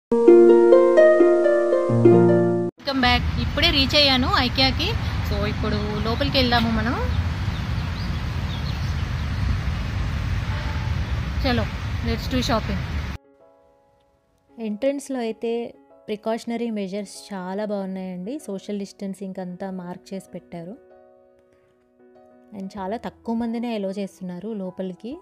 welcome back ఇప్పుడే reach అయ్యాను ఐకియాకి so ఇప్పుడు లోపలికి వెళ్దాము మనం చలో లెట్స్ డూ షాపింగ్ ఎంట్రన్స్లో అయితే ప్రికాషనరీ మెజర్స్ చాలా బాగున్నాయండి సోషల్ డిస్టెన్సింగ్ అంతా మార్క్ చేసి పెట్టారు అండ్ చాలా తక్కువ మందినే ఎలో చేస్తున్నారు లోపలికి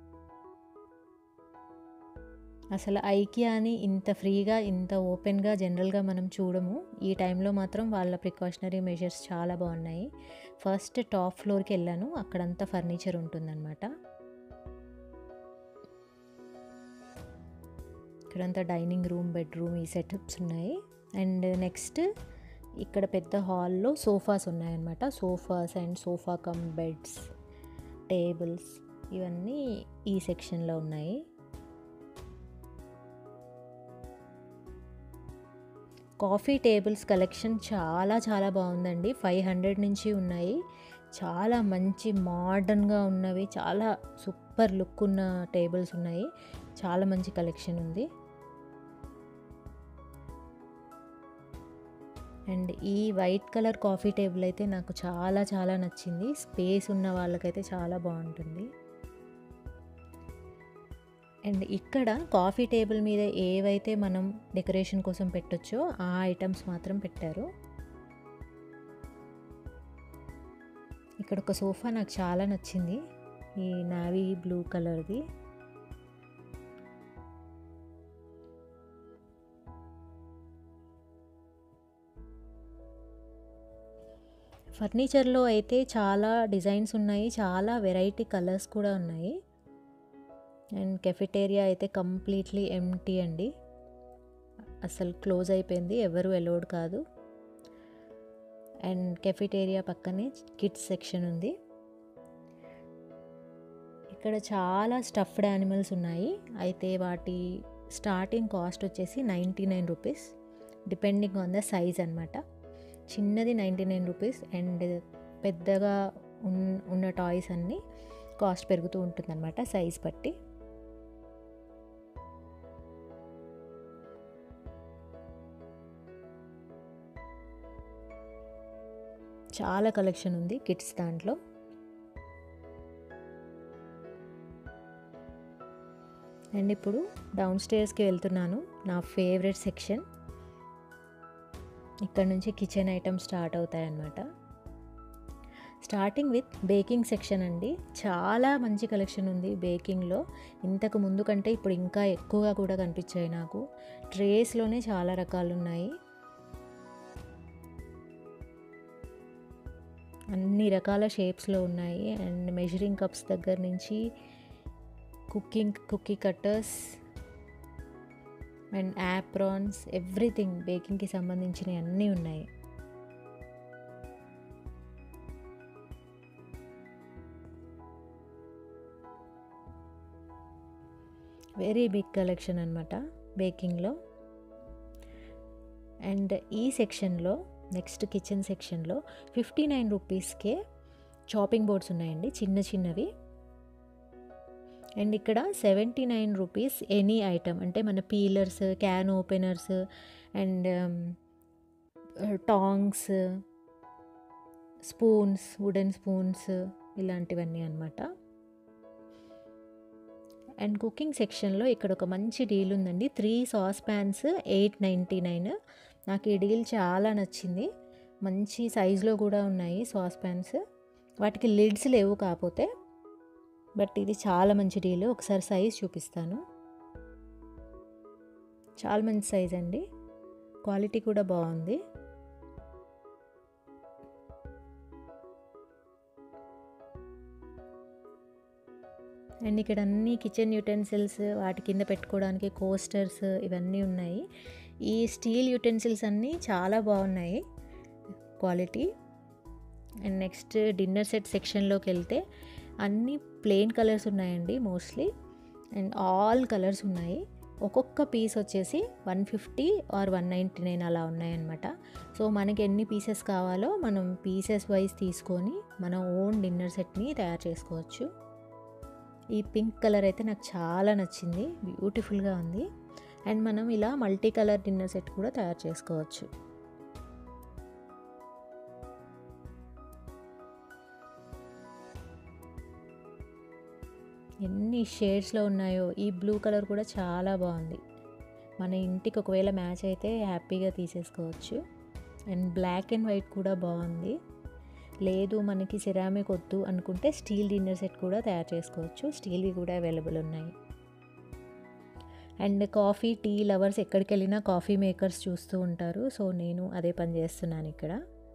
అసలు ఐకియా అని ఇంత ఫ్రీగా ఇంత ఓపెన్గా జనరల్గా మనం చూడము ఈ టైంలో మాత్రం వాళ్ళ ప్రికాషనరీ మెజర్స్ చాలా బాగున్నాయి ఫస్ట్ టాప్ ఫ్లోర్కి వెళ్ళాను అక్కడంతా ఫర్నిచర్ ఉంటుందన్నమాట ఇక్కడంతా డైనింగ్ రూమ్ బెడ్రూమ్ ఈ సెటప్స్ ఉన్నాయి అండ్ నెక్స్ట్ ఇక్కడ పెద్ద హాల్లో సోఫాస్ ఉన్నాయన్నమాట sofas and sofa cum beds tables ఇవన్నీ ఈ సెక్షన్లో ఉన్నాయి కాఫీ టేబుల్స్ కలెక్షన్ చాలా చాలా బాగుందండి ఫైవ్ హండ్రెడ్ నుంచి ఉన్నాయి చాలా మంచి మోడర్న్గా ఉన్నవి చాలా సూపర్ లుక్ ఉన్న టేబుల్స్ ఉన్నాయి చాలా మంచి కలెక్షన్ ఉంది అండ్ ఈ వైట్ కలర్ కాఫీ టేబుల్ అయితే నాకు చాలా చాలా నచ్చింది స్పేస్ ఉన్న వాళ్ళకైతే చాలా బాగుంటుంది అండ్ ఇక్కడ కాఫీ టేబుల్ మీద ఏవైతే మనం డెకరేషన్ కోసం పెట్టొచ్చో ఆ ఐటమ్స్ మాత్రం పెట్టారు ఇక్కడ ఒక సోఫా నాకు చాలా నచ్చింది ఈ నావీ బ్లూ కలర్ది ఫర్నిచర్లో అయితే చాలా డిజైన్స్ ఉన్నాయి చాలా వెరైటీ కలర్స్ కూడా ఉన్నాయి అండ్ కెఫిటేరియా అయితే కంప్లీట్లీ ఎంటీ అండి అసలు క్లోజ్ అయిపోయింది ఎవరు ఎలోడ్ కాదు అండ్ కెఫిటేరియా పక్కనే కిడ్స్ సెక్షన్ ఉంది ఇక్కడ చాలా స్టఫ్డ్ యానిమల్స్ ఉన్నాయి అయితే వాటి స్టార్టింగ్ కాస్ట్ వచ్చేసి ninety nine rupees depending on the size అనమాట చిన్నది నైంటీ నైన్ రూపీస్ అండ్ పెద్దగా ఉన్ ఉన్న టాయ్స్ అన్నీ కాస్ట్ పెరుగుతూ ఉంటుందన్నమాట సైజ్ బట్టి చాలా కలెక్షన్ ఉంది కిడ్స్ దాంట్లో అండ్ ఇప్పుడు డౌన్ స్టేర్స్కి వెళ్తున్నాను నా ఫేవరెట్ సెక్షన్ ఇక్కడ నుంచి కిచెన్ ఐటమ్స్ స్టార్ట్ అవుతాయన్నమాట స్టార్టింగ్ విత్ బేకింగ్ సెక్షన్ అండి చాలా మంచి కలెక్షన్ ఉంది బేకింగ్లో ఇంతకు ముందు కంటే ఇప్పుడు ఇంకా ఎక్కువగా కూడా కనిపించాయి నాకు ట్రేస్లోనే చాలా రకాలు ఉన్నాయి అన్ని రకాల షేప్స్లో ఉన్నాయి అండ్ మెజరింగ్ కప్స్ దగ్గర నుంచి cooking cookie cutters and aprons everything బేకింగ్కి సంబంధించినవి అన్నీ ఉన్నాయి వెరీ బిగ్ కలెక్షన్ అనమాట బేకింగ్లో అండ్ ఈ సెక్షన్లో నెక్స్ట్ కిచెన్ సెక్షన్లో ఫిఫ్టీ నైన్ రూపీస్కే చాపింగ్ బోర్డ్స్ ఉన్నాయండి చిన్న చిన్నవి అండ్ ఇక్కడ seventy nine rupees any item అంటే మన peelers can openers and tongs spoons wooden spoons ఇలాంటివన్నీ అనమాట అండ్ కుకింగ్ సెక్షన్లో ఇక్కడ ఒక మంచి డీల్ ఉందండి three sauce pans eight ninety nine నాకు ఈ డీల్ చాలా నచ్చింది మంచి సైజులో కూడా ఉన్నాయి సాస్ ప్యాన్స్ వాటికి లిడ్స్ లేవు కాకపోతే బట్ ఇది చాలా మంచి డీల్ ఒకసారి సైజ్ చూపిస్తాను చాలా మంచి సైజ్ అండి క్వాలిటీ కూడా బాగుంది అండ్ ఇక్కడ అన్ని కిచెన్ యూటెన్సిల్స్ వాటి కింద పెట్టుకోవడానికి కోస్టర్స్ ఇవన్నీ ఉన్నాయి ఈ స్టీల్ యూటెన్సిల్స్ అన్నీ చాలా బాగున్నాయి quality and next dinner set సెక్షన్లోకి వెళ్తే అన్ని ప్లెయిన్ కలర్స్ ఉన్నాయండి మోస్ట్లీ అండ్ ఆల్ కలర్స్ ఉన్నాయి ఒక్కొక్క పీస్ వచ్చేసి one fifty or one ninety nine అలా ఉన్నాయన్నమాట సో మనకి ఎన్ని పీసెస్ కావాలో మనం పీసెస్ వైజ్ తీసుకొని మన ఓన్ డిన్నర్ సెట్ని తయారు చేసుకోవచ్చు ఈ పింక్ కలర్ అయితే నాకు చాలా నచ్చింది బ్యూటిఫుల్గా ఉంది అండ్ మనం ఇలా మల్టీ కలర్ డిన్నర్ సెట్ కూడా తయారు చేసుకోవచ్చు ఎన్ని షేడ్స్లో ఉన్నాయో ఈ బ్లూ కలర్ కూడా చాలా బాగుంది మన ఇంటికి ఒకవేళ మ్యాచ్ అయితే హ్యాపీగా తీసేసుకోవచ్చు అండ్ బ్లాక్ అండ్ వైట్ కూడా బాగుంది లేదు మనకి సిరామిక్ వద్దు అనుకుంటే స్టీల్ డిన్నర్ సెట్ కూడా తయారు చేసుకోవచ్చు స్టీల్వి కూడా అవైలబుల్ ఉన్నాయి అండ్ కాఫీ టీ లవర్స్ ఎక్కడికి వెళ్ళినా కాఫీ మేకర్స్ చూస్తూ ఉంటారు సో నేను అదే పని చేస్తున్నాను ఇక్కడ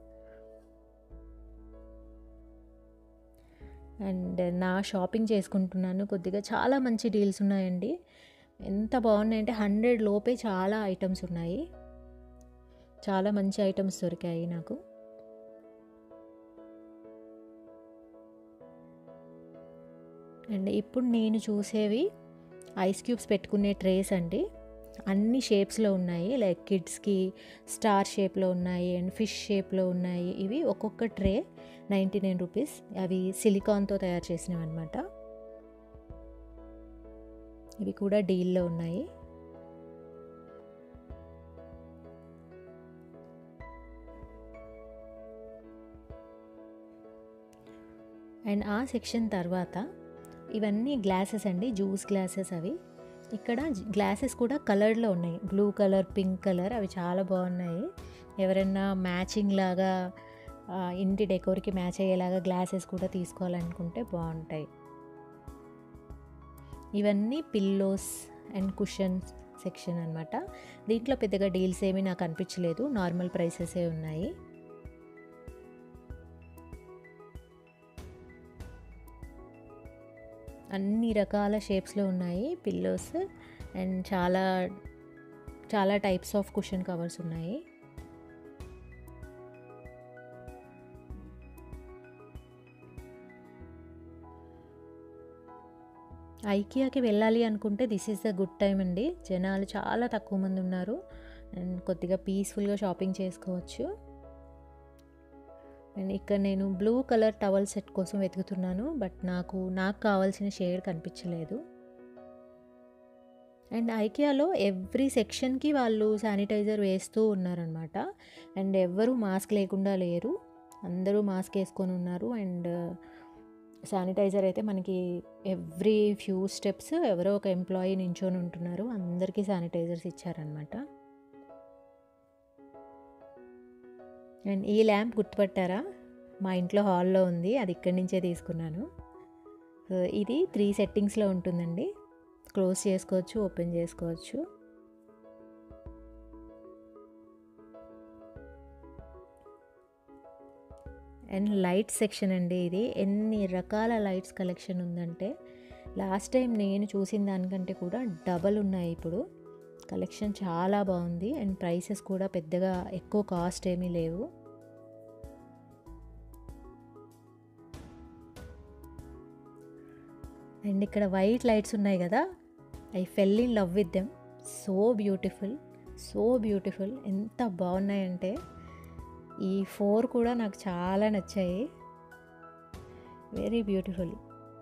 అండ్ నా షాపింగ్ చేసుకుంటున్నాను కొద్దిగా చాలా మంచి డీల్స్ ఉన్నాయండి ఎంత బాగున్నాయంటే హండ్రెడ్ లోపే చాలా ఐటమ్స్ ఉన్నాయి చాలా మంచి ఐటమ్స్ దొరికాయి నాకు అండ్ ఇప్పుడు నేను చూసేవి ఐస్ క్యూబ్స్ పెట్టుకునే ట్రేస్ అండి అన్ని షేప్స్లో ఉన్నాయి లైక్ కిడ్స్కి స్టార్ షేప్లో ఉన్నాయి అండ్ ఫిష్ షేప్లో ఉన్నాయి ఇవి ఒక్కొక్క ట్రే నైంటీ నైన్ రూపీస్ అవి సిలికాన్తో తయారు చేసినవి అనమాట ఇవి కూడా డీల్లో ఉన్నాయి అండ్ ఆ సెక్షన్ తర్వాత ఇవన్నీ గ్లాసెస్ అండి జ్యూస్ గ్లాసెస్ అవి ఇక్కడ గ్లాసెస్ కూడా కలర్లో ఉన్నాయి బ్లూ కలర్ పింక్ కలర్ అవి చాలా బాగున్నాయి ఎవరైనా మ్యాచింగ్ లాగా ఆ, ఇంటి డెకోర్కి మ్యాచ్ అయ్యేలాగా గ్లాసెస్ కూడా తీసుకోవాలనుకుంటే బాగుంటాయి ఇవన్నీ పిల్లోస్ అండ్ కుషన్స్ సెక్షన్ అనమాట దీంట్లో పెద్దగా డీల్స్ ఏమీ నాకు అనిపించలేదు నార్మల్ ప్రైసెసే ఉన్నాయి అన్ని రకాల షేప్స్లో ఉన్నాయి పిల్లోస్ అండ్ చాలా చాలా టైప్స్ ఆఫ్ కుషన్ కవర్స్ ఉన్నాయి ఐకియాకి వెళ్ళాలి అనుకుంటే this is the good time అండి జనాలు చాలా తక్కువ మంది ఉన్నారు అండ్ కొద్దిగా పీస్ఫుల్గా షాపింగ్ చేసుకోవచ్చు అండ్ ఇక్కడ నేను బ్లూ కలర్ టవల్ సెట్ కోసం వెతుకుతున్నాను బట్ నాకు నాకు కావాల్సిన షేడ్ కనిపించలేదు అండ్ ఐకియాలో ఎవ్రీ సెక్షన్కి వాళ్ళు శానిటైజర్ వేస్తూ ఉన్నారనమాట అండ్ ఎవ్వరూ మాస్క్ లేకుండా లేరు అందరూ మాస్క్ వేసుకొని ఉన్నారు అండ్ శానిటైజర్ అయితే మనకి ఎవ్రీ ఫ్యూ స్టెప్స్ ఎవరో ఒక ఎంప్లాయీ నించొని ఉంటున్నారు అందరికీ శానిటైజర్స్ ఇచ్చారనమాట అండ్ ఈ ల్యాంప్ గుర్తుపట్టారా మా ఇంట్లో హాల్లో ఉంది అది ఇక్కడి నుంచే తీసుకున్నాను సో ఇది త్రీ సెట్టింగ్స్లో ఉంటుందండి క్లోజ్ చేసుకోవచ్చు ఓపెన్ చేసుకోవచ్చు అండ్ లైట్ సెక్షన్ అండి ఇది ఎన్ని రకాల లైట్స్ కలెక్షన్ ఉందంటే లాస్ట్ టైం నేను చూసిన దానికంటే కూడా డబల్ ఉన్నాయి ఇప్పుడు కలెక్షన్ చాలా బాగుంది అండ్ ప్రైసెస్ కూడా పెద్దగా ఎక్కువ కాస్ట్ ఏమీ లేవు అండ్ ఇక్కడ వైట్ లైట్స్ ఉన్నాయి కదా I fell in love with them so beautiful so beautiful ఎంత బాగున్నాయంటే ఈ ఫోర్ కూడా నాకు చాలా నచ్చాయి వెరీ బ్యూటిఫుల్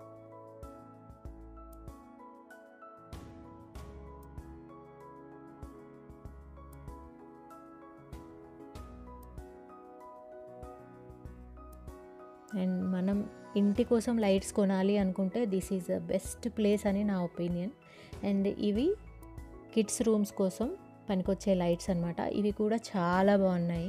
అండ్ మనం ఇంటి కోసం లైట్స్ కొనాలి అనుకుంటే this is the best place అని నా ఒపీనియన్ అండ్ ఇవి కిడ్స్ రూమ్స్ కోసం పనికొచ్చే లైట్స్ అనమాట ఇవి కూడా చాలా బాగున్నాయి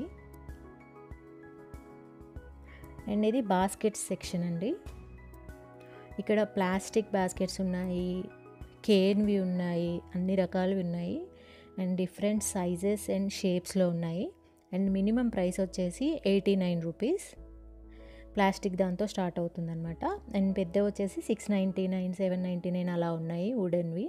అండ్ ఇది బాస్కెట్స్ సెక్షన్ అండి ఇక్కడ ప్లాస్టిక్ బాస్కెట్స్ ఉన్నాయి కేన్వి ఉన్నాయి అన్ని రకాలవి ఉన్నాయి అండ్ డిఫరెంట్ సైజెస్ అండ్ షేప్స్లో ఉన్నాయి అండ్ మినిమం ప్రైస్ వచ్చేసి ఎయిటీ నైన్ రూపీస్ ప్లాస్టిక్ దాంతో స్టార్ట్ అవుతుందన్నమాట అండ్ పెద్ద వచ్చేసి six ninety nine seven ninety nine అలా ఉన్నాయి వుడెన్వి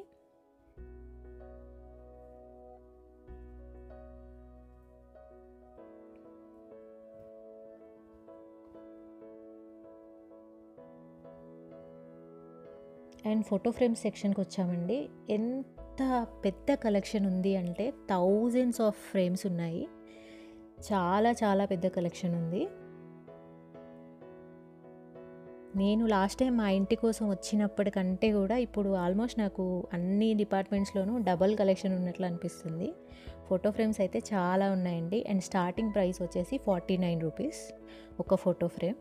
అండ్ ఫోటో ఫ్రేమ్ సెక్షన్కి వచ్చామండి ఎంత పెద్ద కలెక్షన్ ఉంది అంటే థౌజండ్స్ ఆఫ్ ఫ్రేమ్స్ ఉన్నాయి చాలా చాలా పెద్ద కలెక్షన్ ఉంది నేను లాస్ట్ టైం మా ఇంటి కోసం వచ్చినప్పటికంటే కూడా ఇప్పుడు ఆల్మోస్ట్ నాకు అన్ని డిపార్ట్మెంట్స్లోనూ డబల్ కలెక్షన్ ఉన్నట్లు అనిపిస్తుంది ఫోటో ఫ్రేమ్స్ అయితే చాలా ఉన్నాయండి అండ్ స్టార్టింగ్ ప్రైస్ వచ్చేసి ఫార్టీ నైన్ రూపీస్ ఒక ఫోటో ఫ్రేమ్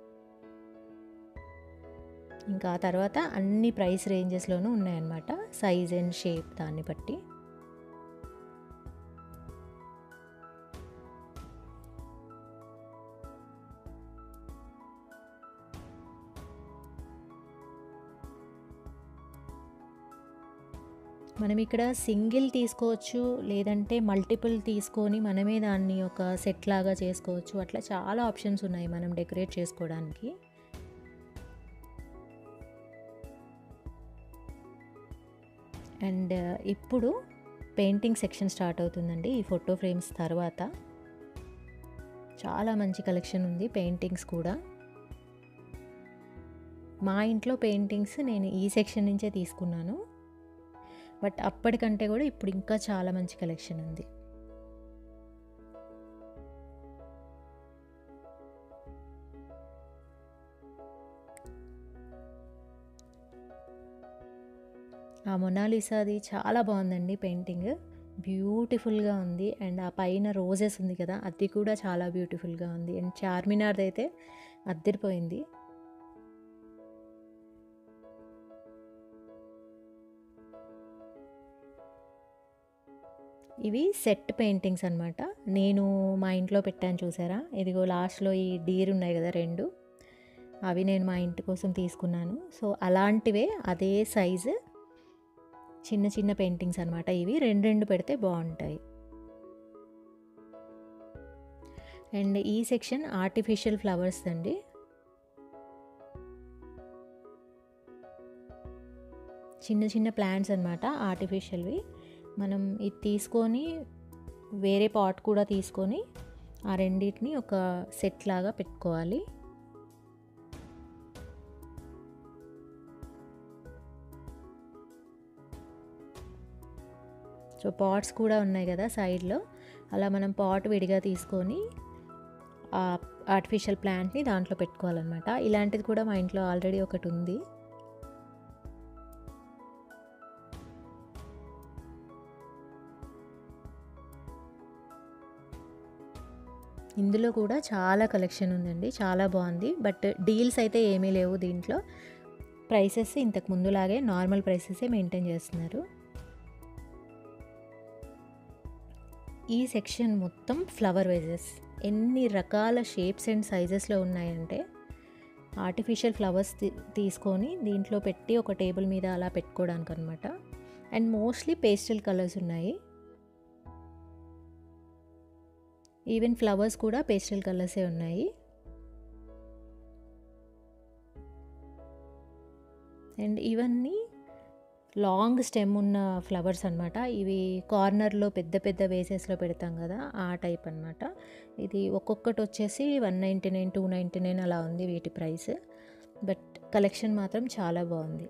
ఇంకా ఆ తర్వాత అన్ని ప్రైస్ రేంజెస్లోనూ ఉన్నాయన్నమాట సైజ్ అండ్ షేప్ దాన్ని బట్టి మనం ఇక్కడ సింగిల్ తీసుకోవచ్చు లేదంటే మల్టిపుల్ తీసుకొని మనమే దాన్ని ఒక సెట్ లాగా చేసుకోవచ్చు అట్లా చాలా ఆప్షన్స్ ఉన్నాయి మనం డెకరేట్ చేసుకోవడానికి అండ్ ఇప్పుడు పెయింటింగ్ సెక్షన్ స్టార్ట్ అవుతుందండి ఈ ఫోటో ఫ్రేమ్స్ తర్వాత చాలా మంచి కలెక్షన్ ఉంది పెయింటింగ్స్ కూడా మా ఇంట్లో పెయింటింగ్స్ నేను ఈ సెక్షన్ నుంచే తీసుకున్నాను బట్ అప్పటికంటే కూడా ఇప్పుడు ఇంకా చాలా మంచి కలెక్షన్ ఉంది ఆ మొనాలిసాది చాలా బాగుందండి పెయింటింగ్ బ్యూటిఫుల్గా ఉంది అండ్ ఆ పైన రోజెస్ ఉంది కదా అది కూడా చాలా బ్యూటిఫుల్గా ఉంది అండ్ చార్మినార్ది అయితే అద్దరిపోయింది ఇవి సెట్ పెయింటింగ్స్ అనమాట నేను మా ఇంట్లో పెట్టాను చూసారా ఇదిగో లాస్ట్లో ఈ డీర్ ఉన్నాయి కదా రెండు అవి నేను మా ఇంటి కోసం తీసుకున్నాను సో అలాంటివే అదే సైజు చిన్న చిన్న పెయింటింగ్స్ అనమాట ఇవి రెండు రెండు పెడితే బాగుంటాయి అండ్ ఈ సెక్షన్ ఆర్టిఫిషియల్ ఫ్లవర్స్ అండి చిన్న చిన్న ప్లాంట్స్ అనమాట ఆర్టిఫిషియల్వి మనం ఇది తీసుకొని వేరే పాట్ కూడా తీసుకొని ఆ రెండింటిని ఒక సెట్ లాగా పెట్టుకోవాలి సో పాట్స్ కూడా ఉన్నాయి కదా సైడ్లో అలా మనం పాట్ విడిగా తీసుకొని ఆ ఆర్టిఫిషియల్ ప్లాంట్ని దాంట్లో పెట్టుకోవాలన్నమాట ఇలాంటిది కూడా మా ఇంట్లో ఆల్రెడీ ఒకటి ఉంది ఇందులో కూడా చాలా కలెక్షన్ ఉందండి చాలా బాగుంది బట్ డీల్స్ అయితే ఏమీ లేవు దీంట్లో ప్రైసెస్ ఇంతకు ముందులాగే నార్మల్ ప్రైసెసే మెయింటైన్ చేస్తున్నారు ఈ సెక్షన్ మొత్తం ఫ్లవర్ వేజెస్ ఎన్ని రకాల షేప్స్ అండ్ సైజెస్లో ఉన్నాయంటే ఆర్టిఫిషియల్ ఫ్లవర్స్ తీసుకొని దీంట్లో పెట్టి ఒక టేబుల్ మీద అలా పెట్టుకోవడానికి అనమాట అండ్ మోస్ట్లీ పేస్టల్ కలర్స్ ఉన్నాయి ఈవెన్ ఫ్లవర్స్ కూడా పేస్టల్ కలర్సే ఉన్నాయి అండ్ ఇవన్నీ లాంగ్ స్టెమ్ ఉన్న ఫ్లవర్స్ అనమాట ఇవి కార్నర్లో పెద్ద పెద్ద వేసెస్లో పెడతాం కదా ఆ టైప్ అనమాట ఇది ఒక్కొక్కటి వచ్చేసి one ninety nine two ninety nine అలా ఉంది వీటి ప్రైస్ బట్ కలెక్షన్ మాత్రం చాలా బాగుంది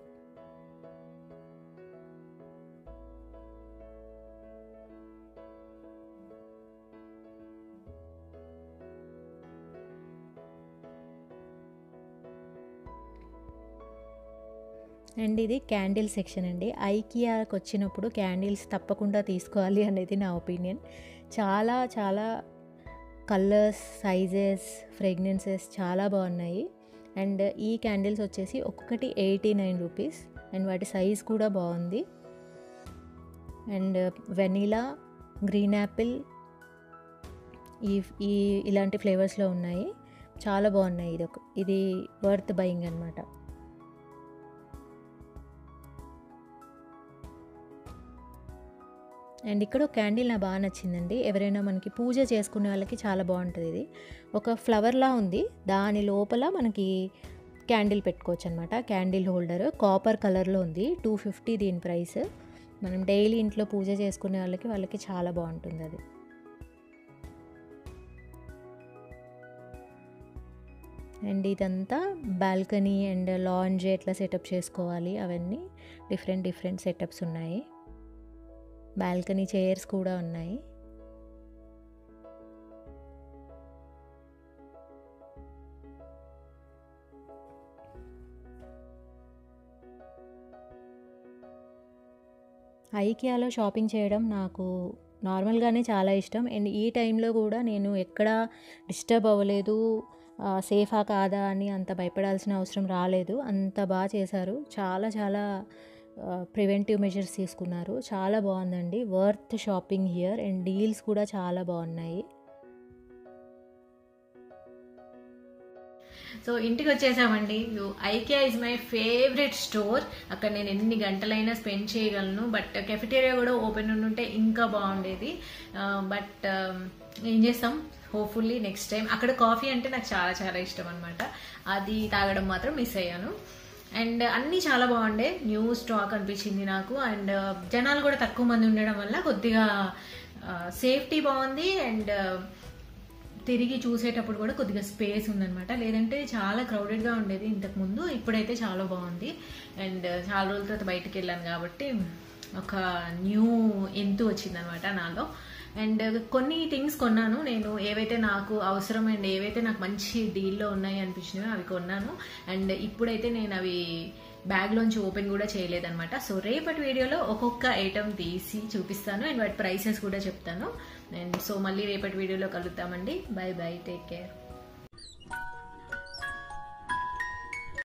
అండ్ ఇది క్యాండిల్ సెక్షన్ అండి ఐకియాకి వచ్చినప్పుడు క్యాండిల్స్ తప్పకుండా తీసుకోవాలి అనేది నా ఒపీనియన్ చాలా చాలా కలర్స్ సైజెస్ ఫ్రేగ్నెన్సెస్ చాలా బాగున్నాయి అండ్ ఈ క్యాండిల్స్ వచ్చేసి ఒక్కొక్కటి ఎయిటీ నైన్ రూపీస్ అండ్ వాటి సైజ్ కూడా బాగుంది అండ్ వెనీలా గ్రీన్ యాపిల్ ఈ ఈ ఇలాంటి ఫ్లేవర్స్లో ఉన్నాయి చాలా బాగున్నాయి ఇది ఒక ఇది వర్త్ బయింగ్ అనమాట అండ్ ఇక్కడ ఒక క్యాండిల్ నాకు బాగా నచ్చిందండి ఎవరైనా మనకి పూజ చేసుకునే వాళ్ళకి చాలా బాగుంటుంది ఇది ఒక ఫ్లవర్లా ఉంది దాని లోపల మనకి క్యాండిల్ పెట్టుకోవచ్చు అనమాట క్యాండిల్ హోల్డర్ కాపర్ కలర్లో ఉంది టూ ఫిఫ్టీ దీని ప్రైస్ మనం డైలీ ఇంట్లో పూజ చేసుకునే వాళ్ళకి వాళ్ళకి చాలా బాగుంటుంది అది అండ్ ఇదంతా బాల్కనీ అండ్ లాంజ్ ఎట్లా సెటప్ చేసుకోవాలి అవన్నీ డిఫరెంట్ డిఫరెంట్ సెటప్స్ ఉన్నాయి బాల్కనీ చైర్స్ కూడా ఉన్నాయి ఐకియాలో షాపింగ్ చేయడం నాకు నార్మల్గానే చాలా ఇష్టం అండ్ ఈ టైంలో కూడా నేను ఎక్కడ డిస్టర్బ్ అవ్వలేదు ఆ, సేఫా కాదా అని అంత భయపడాల్సిన అవసరం రాలేదు అంత బాగా చేశారు చాలా చాలా ప్రివెంటివ్ మెజర్స్ తీసుకున్నారు చాలా బాగుందండి worth shopping here and deals కూడా చాలా బాగున్నాయి సో ఇంటికి వచ్చేసామండి IKEA is my favourite store అక్కడ నేను ఎన్ని గంటలైనా స్పెండ్ చేయగలను బట్ కెఫిటేరియా కూడా ఓపెన్ ఉంటే ఇంకా బాగుండేది బట్ ఏం చేస్తాం హోప్ఫుల్లీ నెక్స్ట్ టైం అక్కడ కాఫీ అంటే నాకు చాలా చాలా ఇష్టం అనమాట అది తాగడం మాత్రం మిస్ అయ్యాను అండ్ అన్నీ చాలా బాగుండే న్యూ స్టాక్ అనిపించింది నాకు అండ్ జనాలు కూడా తక్కువ మంది ఉండడం వల్ల కొద్దిగా సేఫ్టీ బాగుంది అండ్ తిరిగి చూసేటప్పుడు కూడా కొద్దిగా స్పేస్ ఉందన్నమాట లేదంటే చాలా క్రౌడెడ్గా ఉండేది ఇంతకు ముందు ఇప్పుడైతే చాలా బాగుంది అండ్ చాలా రోజుల తర్వాత బయటికి వెళ్ళాను కాబట్టి ఒక న్యూ ఎంతు వచ్చిందనమాట నాలో అండ్ కొన్ని థింగ్స్ కొన్నాను నేను ఏవైతే నాకు అవసరం అండ్ ఏవైతే నాకు మంచి డీల్లో ఉన్నాయి అనిపించినవి అవి కొన్నాను అండ్ ఇప్పుడైతే నేను అవి బ్యాగ్లోంచి ఓపెన్ కూడా చేయలేదన్నమాట సో రేపటి వీడియోలో ఒక్కొక్క ఐటమ్ తీసి చూపిస్తాను అండ్ వాటి ప్రైసెస్ కూడా చెప్తాను అండ్ సో మళ్ళీ రేపటి వీడియోలో కలుద్దామండి బై బై టేక్ కేర్